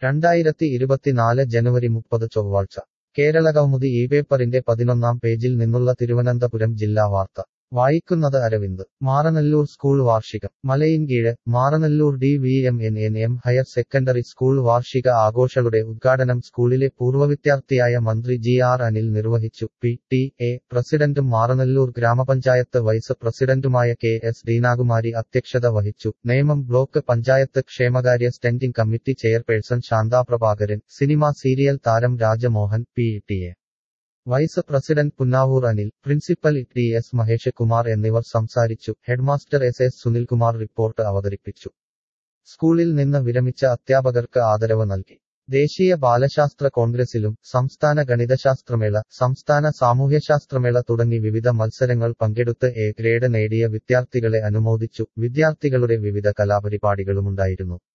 രണ്ടായിരത്തി ഇരുപത്തിനാല് ജനുവരി മുപ്പത് ചൊവ്വാഴ്ച കേരള കൗമുദി ഈ പേപ്പറിന്റെ പതിനൊന്നാം പേജിൽ നിന്നുള്ള തിരുവനന്തപുരം ജില്ലാ വാർത്ത വായിക്കുന്നത് അരവിന്ദ് മാറനല്ലൂർ സ്കൂൾ വാർഷികം Malayinkeezhu Maranallur D V M N N M higher secondary school വാർഷിക ആഘോഷങ്ങളുടെ ഉദ്ഘാടനം സ്കൂളിലെ പൂർവ്വവിദ്യാർത്ഥിയായ മന്ത്രി ജി ആർ അനിൽ നിർവഹിച്ചു പി ടി എ പ്രസിഡന്റും മാറനല്ലൂർ ഗ്രാമപഞ്ചായത്ത് വൈസ് പ്രസിഡന്റുമായ കെ എസ് ദീനാകുമാരി അധ്യക്ഷത വഹിച്ചു നേമം ബ്ലോക്ക് പഞ്ചായത്ത് ക്ഷേമകാര്യ standing committee chairperson Shantha Prabhakaran cinema serial താരം Rajamohan P T A vice president Punnavoor Anil principal T S Mahesh Kumar എന്നിവർ സംസാരിച്ചു headmaster S S Sunilkumar report അവതരിപ്പിച്ചു സ്കൂളിൽ നിന്ന് വിരമിച്ച അധ്യാപകർക്ക് ആദരവ് നൽകി ദേശീയ ബാലശാസ്ത്ര കോൺഗ്രസിലും സംസ്ഥാന ഗണിതശാസ്ത്രമേള സംസ്ഥാന സാമൂഹ്യശാസ്ത്രമേള തുടങ്ങി വിവിധ മത്സരങ്ങൾ പങ്കെടുത്ത് എ ഗ്രേഡ് നേടിയ വിദ്യാർത്ഥികളെ അനുമോദിച്ചു വിദ്യാർത്ഥികളുടെ വിവിധ കലാപരിപാടികളുമുണ്ടായിരുന്നു